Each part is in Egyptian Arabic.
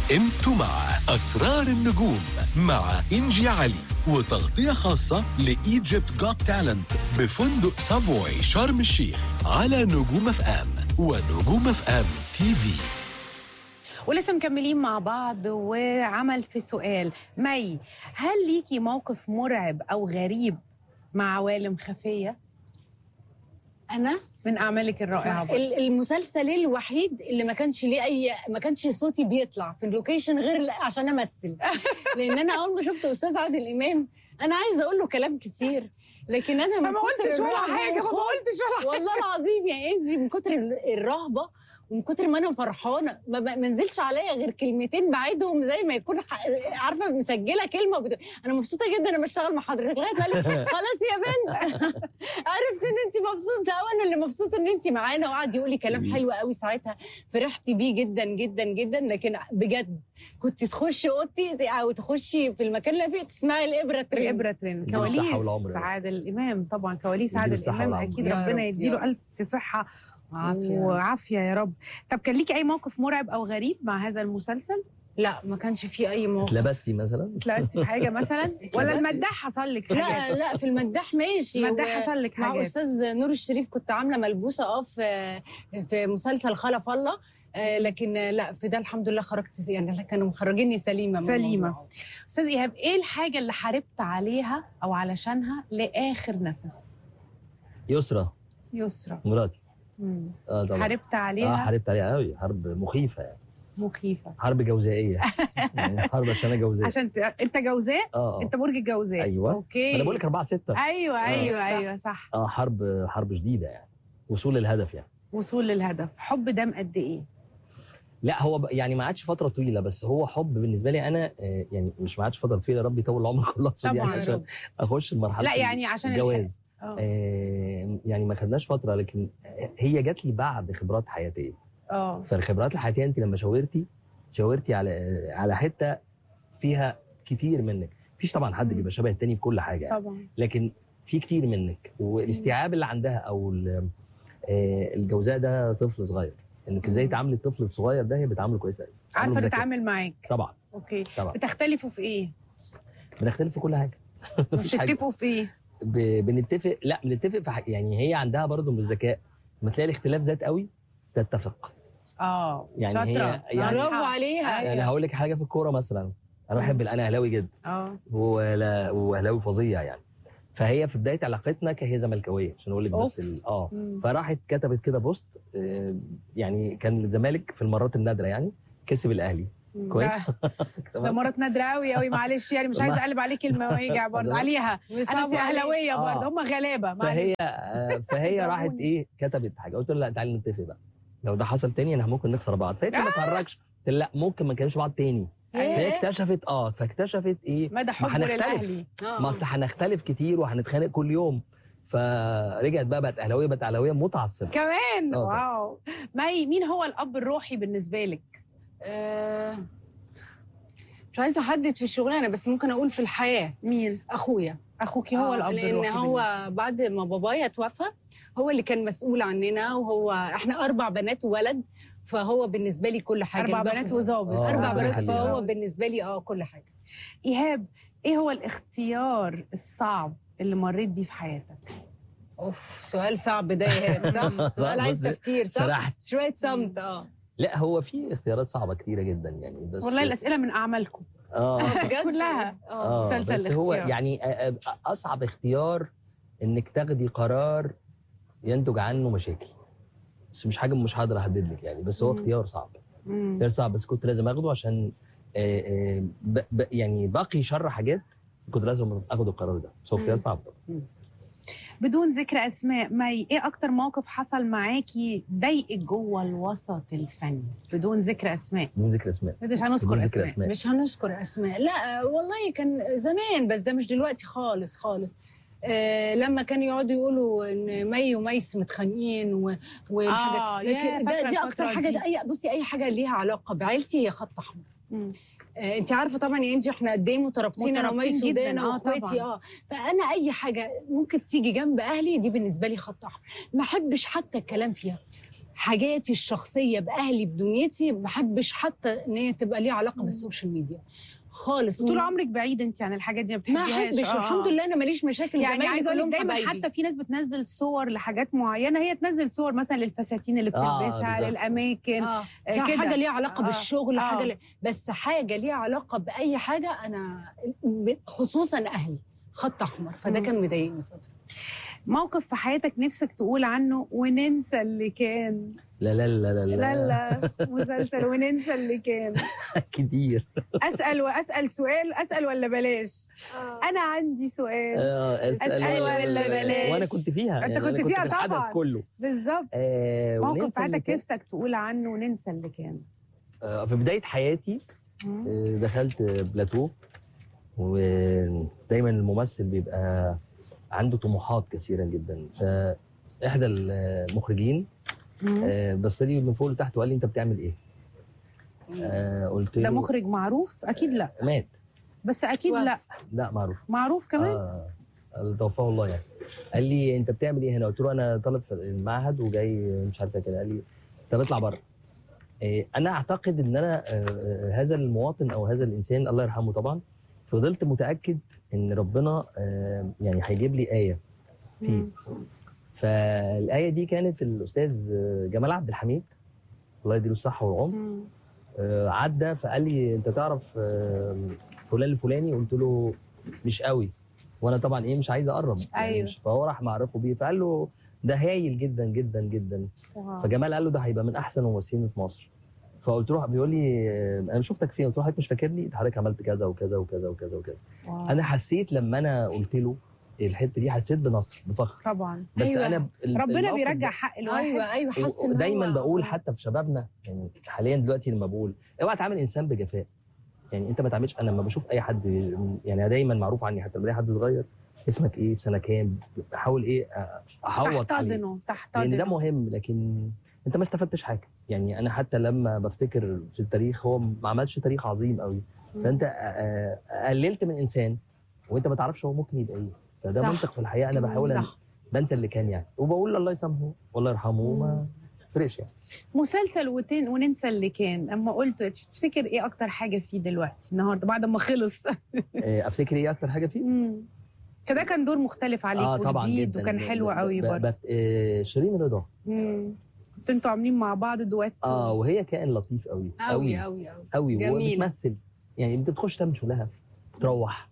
انتوا مع أسرار النجوم مع إنجي علي وتغطية خاصة لإيجيبت جوت تالنت بفندق سافوي شرم الشيخ على نجوم اف ام ونجوم اف ام تي في ولسه مكملين مع بعض وعمل في سؤال مي هل ليكي موقف مرعب او غريب مع عوالم خفيه انا من اعمالك الرائعه برضه؟ ال- المسلسل الوحيد اللي ما كانش ليه اي ما كانش صوتي بيطلع في اللوكيشن غير ل- عشان امثل لان انا اول ما شفت استاذ عادل امام انا عايزه اقول له كلام كتير لكن انا من ما كتر قلتش ولا الرهبة حاجه ما والخوف- قلتش ولا حاجه والله العظيم يا انجي من كتر ال- الرهبه ومن كتر ما انا فرحانه ما ما ما نزلش عليا غير كلمتين بعيدهم زي ما يكون ح- عارفه مسجله كلمه وبت... انا مبسوطه جدا انا بشتغل مع حضرتك لغايه ما قال لي خلاص يا بنت عرفت ان انت مبسوطه وانا اللي مبسوطه ان انت معانا وقعد يقول لي كلام جميل. حلو قوي ساعتها فرحت بيه جدا جدا جدا لكن بجد كنت تخشي اوضتي او تخشي في المكان اللي أنا فيه تسمعي الابره ترن الابره ترند يديله الصحة كواليس والعمر بقى. عادل امام طبعا كواليس يديله عادل الصحة امام والعمر. اكيد يا ربنا رب، يديله يا الف صحه عافيه وعافيه يا رب طب كان ليكي اي موقف مرعب او غريب مع هذا المسلسل لا ما كانش فيه اي موقف اتلبستي مثلا اتلبستي في حاجه مثلا ولا اتلبست. المداح حصل لك لا حاجات لا في المداح ماشي المداح و- حصل لك مع حاجات استاذ نور الشريف كنت عامله ملبوسه اه في في مسلسل خلف الله آه، لكن آه، لا في ده الحمد لله خرجت يعني كانوا مخرجيني سليمه من سليمة. الموضوع. استاذ ايهاب ايه الحاجه اللي حاربت عليها او علشانها لاخر نفس يسرى يسرى مراتي مم. اه طبعا حاربت اه عليها حاربت عليها قوي حرب مخيفه يعني مخيفه حرب جوزائيه يعني حرب عشان انا جوزاء عشان ت... انت جوزاء اه انت برج الجوزاء أيوة. اوكي انا بقول لك 4 6 ايوه آه. ايوه صح. ايوه صح اه حرب حرب شديده يعني وصول للهدف يعني وصول للهدف حب دام قد ايه لا هو ب- يعني ما عادش فتره طويله بس هو حب بالنسبه لي انا آه، يعني مش ما عادش فتره طويله يا رب يطول العمر كله اقصد طبعاً يعني يا عشان رب. اخش المرحله لا يعني عشان الجواز اه آه يعني ما خدناش فتره لكن هي جات لي بعد خبرات حياتيه اه فالخبرات الحياتيه انت لما شاورتي شاورتي على على حته فيها كتير منك مفيش طبعا حد مم. بيبقى شبه التاني في كل حاجه يعني. طبعا لكن في كتير منك والاستيعاب اللي عندها او ال- آه، الجوزاء ده طفل صغير انك ازاي مم. تعاملي الطفل الصغير ده هي بتعامله كويس قوي بتعامله عارفه بذكاء. تتعامل معاك طبعا اوكي طبعا بتختلفوا في ايه بنختلف في كل حاجه مفيش حاجه بتتفقوا في ايه ب- بنتفق لا بنتفق في حاجة يعني هي عندها برضه من الذكاء لما تلاقي الاختلاف زاد قوي تتفق اه يعني شاطره هي- يعني- برافو عليها أيوة. يعني هقول لك حاجه في الكوره مثلا انا بحب انا اهلاوي جدا اه ولا- واهلاوي فظيع يعني فهي في بدايه علاقتنا كان هي زملكاويه عشان اقول لك بس أوف. ال- اه مم. فراحت كتبت كده بوست آه، يعني كان الزمالك في المرات النادره يعني كسب الاهلي مم. كويس ده- ده مرات نادره قوي قوي معلش يعني مش عايزه اقلب عليك المواجع برضه ده- عليها انا وصعبوا عليك. اهلاويه آه. برضه هم غلابه معلش فهي آه، فهي راحت ضربوني. ايه كتبت حاجه قلت لها لا تعالي نتفق بقى لو ده حصل تاني انا ممكن نكسر بعض فقالت لي ما تهرجش قلت لها لا ممكن ما نكلمش بعض تاني فهي إيه؟ اكتشفت اه فاكتشفت ايه مدى ما حبه هنختلف للاهلي آه. ما اصل هنختلف كتير وهنتخانق كل يوم فرجعت بقى بقت اهلاويه بقت اهلاويه متعصبه كمان آه. واو مي مين هو الاب الروحي بالنسبه لك آه، مش عايزه احدد في الشغلانه بس ممكن اقول في الحياه مين اخويا اخوكي هو آه، الاب لان الروحي هو بعد ما بابايا توفى هو اللي كان مسؤول عننا وهو احنا اربع بنات وولد فهو بالنسبه لي كل حاجه اربع باخد- بنات وظابط آه، اربع ربنا بنات يخليها. فهو بالنسبه لي اه كل حاجه ايهاب ايه هو الاختيار الصعب اللي مريت بيه في حياتك اوف سؤال صعب ده يا إيهاب، صح سؤال عايز بصي، تفكير صح سرحت. شويه صمت اه لا هو في اختيارات صعبه كتيره جدا يعني بس والله الاسئله من اعمالكم اه بجد كلها. اه اه مسلسل بس هو الاختيار. يعني آه، آه، اصعب اختيار انك تاخدي قرار ينتج عنه مشاكل بس مش حاجه مش هقدر احدد لك يعني بس هو مم. اختيار صعب مم. اختيار صعب بس كنت لازم اخده عشان آه، آه، ب- ب- يعني باقي شر حاجات كنت لازم اخد القرار ده بس هو اختيار مم. صعب بدون ذكر اسماء مي ايه اكتر موقف حصل معاكي ضايقك جوه الوسط الفني بدون ذكر اسماء بدون ذكر اسماء مش هنذكر بدون اسماء, ذكر اسماء مش هنذكر اسماء لا والله كان زمان بس ده مش دلوقتي خالص خالص آه لما كانوا يقعدوا يقولوا ان مي وميس متخانقين و- والحاجات آه، يا لكن فاكرة ده دي اكتر الفترة حاجه دي. ده اي بصي اي حاجه ليها علاقه بعيلتي هي خط احمر مم. آه انت عارفه طبعا يا انجي احنا قد ايه مترابطين انا مترابطين وميس جداً، ودانا آه، واخواتي طبعاً. اه فانا اي حاجه ممكن تيجي جنب اهلي دي بالنسبه لي خط احمر ما احبش حتى الكلام فيها حاجاتي الشخصيه باهلي بدنيتي ما بحبش حتى ان هي تبقى ليها علاقه بالسوشيال ميديا خالص طول عمرك بعيد انت عن الحاجات دي ما ما بتحبيهاش احبش آه. الحمد لله انا ماليش مشاكل يعني زمايلي عايزه اقول كلهم لك دايما حبايبي. حتى في ناس بتنزل صور لحاجات معينه هي تنزل صور مثلا للفساتين اللي آه، بتلبسها بالظبط. للاماكن اه آه، كان كده. حاجه ليها علاقه آه. بالشغل آه. حاجه لي... بس حاجه ليها علاقه باي حاجه انا ب- خصوصا اهلي خط احمر فده مم. كان مضايقني فتره موقف في حياتك نفسك تقول عنه وننسى اللي كان لا لا لا لا لا لا مسلسل وننسى اللي كان كتير اسال واسال سؤال اسال ولا بلاش انا عندي سؤال اه أسأل ولا بلاش؟ وانا كنت فيها أنت يعني كنت أنا فيها في الحدث طبعاً. كله بالظبط آه موقف وننسى في اللي حياتك كان. نفسك تقول عنه وننسى اللي كان آه في بدايه حياتي مم. آه، دخلت بلاتو ودايما الممثل بيبقى عنده طموحات كثيره جدا فاحدى المخرجين مم. آه، بص لي من فوق لتحت وقال لي انت بتعمل ايه؟ آه قلت له ده مخرج معروف اكيد لا مات بس اكيد واو. لا لا معروف معروف كمان اه توفاه الله يعني قال لي انت بتعمل ايه هنا؟ قلت له انا طالب في المعهد وجاي مش عارفه كده قال لي طب اطلع بره إيه انا اعتقد ان انا آه، آه، هذا المواطن او هذا الانسان الله يرحمه طبعا فضلت متاكد ان ربنا آه، يعني هيجيب لي ايه فيه مم. فالايه دي كانت الاستاذ آه، جمال عبد الحميد الله يديله الصحه والعمر مم. آه، عدى فقال لي انت تعرف آه، فلان الفلاني قلت له مش قوي وانا طبعا ايه مش عايز اقرب يعني أيوه. مش فهو راح معرفه بيه فقال له ده هايل جدا جدا جدا واو. فجمال قال له ده هيبقى من احسن الممثلين في مصر فقلت له بيقول لي آه، انا شفتك فين قلت له حضرتك مش فاكرني ده حضرتك عملت كذا وكذا وكذا وكذا وكذا واو. انا حسيت لما انا قلت له الحته دي حسيت بنصر بفخر طبعا بس أيوة. انا ال- ربنا الموقف بيرجع ده- حق الواحد ايوه ايوه حاسس ان دايما هو- بقول حتى في شبابنا يعني حاليا دلوقتي لما بقول اوعى تعامل انسان بجفاء يعني انت ما تعملش انا لما بشوف اي حد يعني أنا دايما معروف عني حتى لما الاقي حد صغير اسمك ايه في سنه كام بحاول ايه أ- احوط عليه تحتضنه لان تحتضنه ده مهم لكن انت ما استفدتش حاجه يعني انا حتى لما بفتكر في التاريخ هو ما عملش تاريخ عظيم قوي فانت أ- أ- قللت من انسان وانت ما تعرفش هو ممكن يبقى ايه فده صح. منطق في الحقيقه انا بحاول أن صح بنسى اللي كان يعني وبقول الله يسامحه والله يرحمه وما فرقش يعني مسلسل وتن... وننسى اللي كان اما قلت تفتكر ايه اكتر حاجه فيه دلوقتي النهارده بعد ما خلص آه، افتكر ايه اكتر حاجه فيه مم. كده كان دور مختلف عليك اه طبعا وجديد جدا وكان حلو ب- قوي ب- برضه ب- آه، شيرين رضا مم. كنتوا انتوا عاملين مع بعض دوات اه وهي كائن لطيف قوي قوي قوي قوي قوي جميل. وبتمثل يعني انت بتخش تعمل شغلها بتروح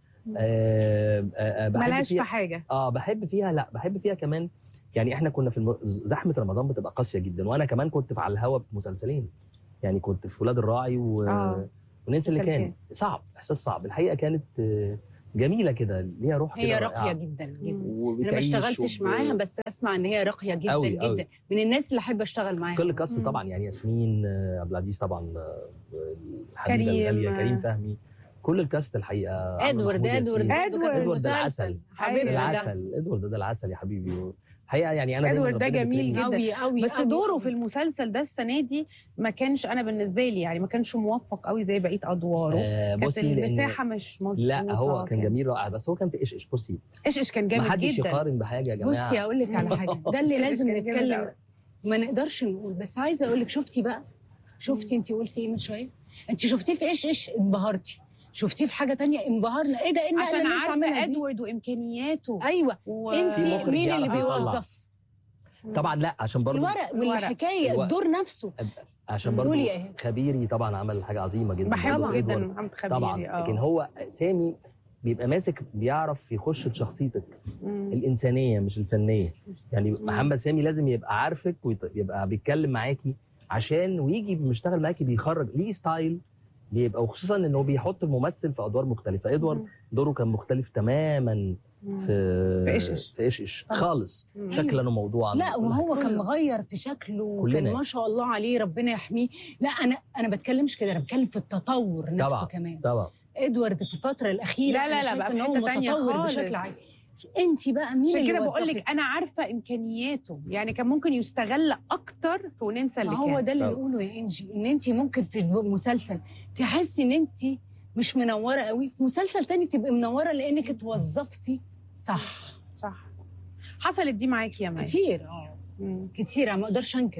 آه آه آه بحب ملهاش في فيها حاجه اه بحب فيها لا بحب فيها كمان يعني احنا كنا في الم... زحمه رمضان بتبقى قاسيه جدا وانا كمان كنت في على الهوا في مسلسلين يعني كنت في ولاد الراعي و... آه. وننسى اللي مسلسل كان كان. صعب احساس صعب الحقيقه كانت آه، جميله كده ليها روح هي كده راقيه رائعة. جدا جدا انا ما وبتعيش اشتغلتش وب- معاها بس اسمع ان هي راقيه جدا أوي، جدا أوي. من الناس اللي احب اشتغل معاها كل كاست مم. طبعا يعني ياسمين آه، عبد العزيز طبعا آه، الحبيبه كريم، الغاليه آه. كريم فهمي كل الكاست الحقيقه عمرو ادوارد محمود ادوارد ياسين. إدوارد. كان إدوارد ده المسلسل. العسل. حبيبنا ده العسل ادوارد ده العسل يا حبيبي الحقيقه يعني انا دايماً إدوارد ده ربنا جميل بيكرمني. جدا. قوي قوي بس دوره في المسلسل ده السنه دي ما كانش انا بالنسبه لي يعني ما كانش موفق قوي زي بقيه ادواره آه كانت بصي لان المساحه مش مظبوطه لا هو كان جميل رائع بس هو كان في ايش ايش بصي ايش ايش كان ما جامد حدش جدا يقارن بحاجه يا جماعه بصي اقول لك على حاجه ده اللي لازم كان جامد نتكلم أوي. ما نقدرش نقول بس عايزه اقول لك شفتي بقى شفتي انت قلتي ايه من شويه انت شفتيه في ايش ايش انبهرتي شفتيه في حاجه تانية انبهرنا ايه ده ايه النقلة عشان اللي انت عارفه عاملها دي ادوارد وامكانياته ايوه و... انت في مخرج مين اللي يعرف يطلع. بيوظف طبعا لا عشان برضه الورق الورق. والحكايه الورق. الدور نفسه عشان قولي برضه يا إيهاب. خبيري طبعا عمل حاجه عظيمه جدا بحبه برضه جدا إدوارد. محمد خبيري طبعا آه. لكن هو سامي بيبقى ماسك بيعرف يخش لشخصيتك مم. الانسانيه مش الفنيه يعني محمد سامي لازم يبقى عارفك ويبقى بيتكلم معاكي عشان ويجي بيشتغل معاكي بيخرج ليه ستايل بيبقى وخصوصا انه بيحط الممثل في ادوار مختلفه ادوارد مم. دوره كان مختلف تماما مم. في في إيش إيش. في ايش ايش طبعا. خالص مم. شكلا وموضوعا لا وكل وهو حاجة. كان كله. مغير في شكله كلنا. وكان ما شاء الله عليه ربنا يحميه لا انا انا بتكلمش كده انا بتكلم في التطور نفسه طبعا. كمان طبعا ادوارد في الفتره الاخيره لا، لا، أنا لا، بقى شايفة في إن هو حتة تانية متطور خالص. بشكل عام انت بقى مين عشان اللي كده بقول وظفك؟ لك انا عارفه امكانياته يعني كان ممكن يستغل اكتر في وننسى اللي ما هو كان ده اللي طبعا. يقوله يا انجي ان انت ممكن في مسلسل تحسي ان انت مش منوره قوي في مسلسل تاني تبقي منوره لانك اتوظفتي صح صح حصلت دي معاكي يا مي كتير اه مم. كتير أنا ما اقدرش انكر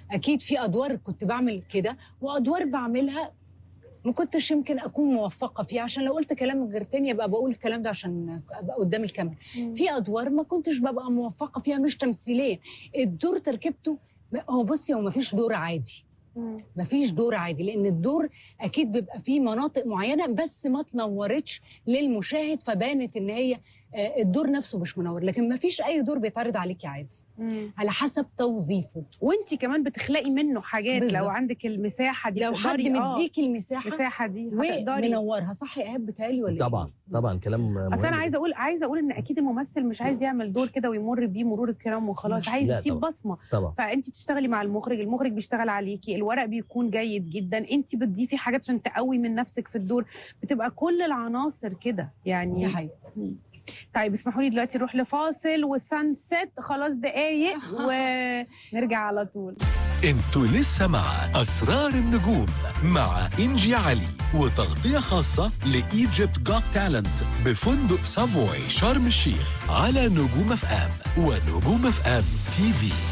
اكيد في ادوار كنت بعمل كده وادوار بعملها ما كنتش يمكن اكون موفقه فيها عشان لو قلت كلام غير تاني ابقى بقول الكلام ده عشان ابقى قدام الكاميرا في ادوار ما كنتش ببقى موفقه فيها مش تمثيليا الدور تركيبته هو بصي هو ما فيش دور عادي مم. ما فيش دور عادي لان الدور اكيد بيبقى فيه مناطق معينه بس ما تنورتش للمشاهد فبانت ان هي آه، الدور نفسه مش منور لكن ما فيش اي دور بيتعرض عليكي عادي مم. على حسب توظيفه وانت كمان بتخلقي منه حاجات بالظبط. لو عندك المساحه دي لو حد تقدري- آه، مديكي المساحه المساحه دي هتقدري ومنورها صح يا ايهاب بتهيألي ولا إيه؟ طبعا طبعا كلام مهم اصل انا جداً. عايزه اقول عايزه اقول ان اكيد الممثل مش عايز يعمل دور كده ويمر بيه مرور الكرام وخلاص عايز لا يسيب طبعاً. بصمه طبعا فانت بتشتغلي مع المخرج المخرج بيشتغل عليكي الورق بيكون جيد جدا انت بتضيفي حاجات عشان تقوي من نفسك في الدور بتبقى كل العناصر كده دي يعني حقيقة طيب اسمحوا لي دلوقتي نروح لفاصل والسانست خلاص دقايق ونرجع على طول انتوا لسه مع أسرار النجوم مع إنجي علي وتغطية خاصة لإيجيبت جوت تالنت بفندق سافوي شرم الشيخ على نجوم اف ام ونجوم اف ام تي في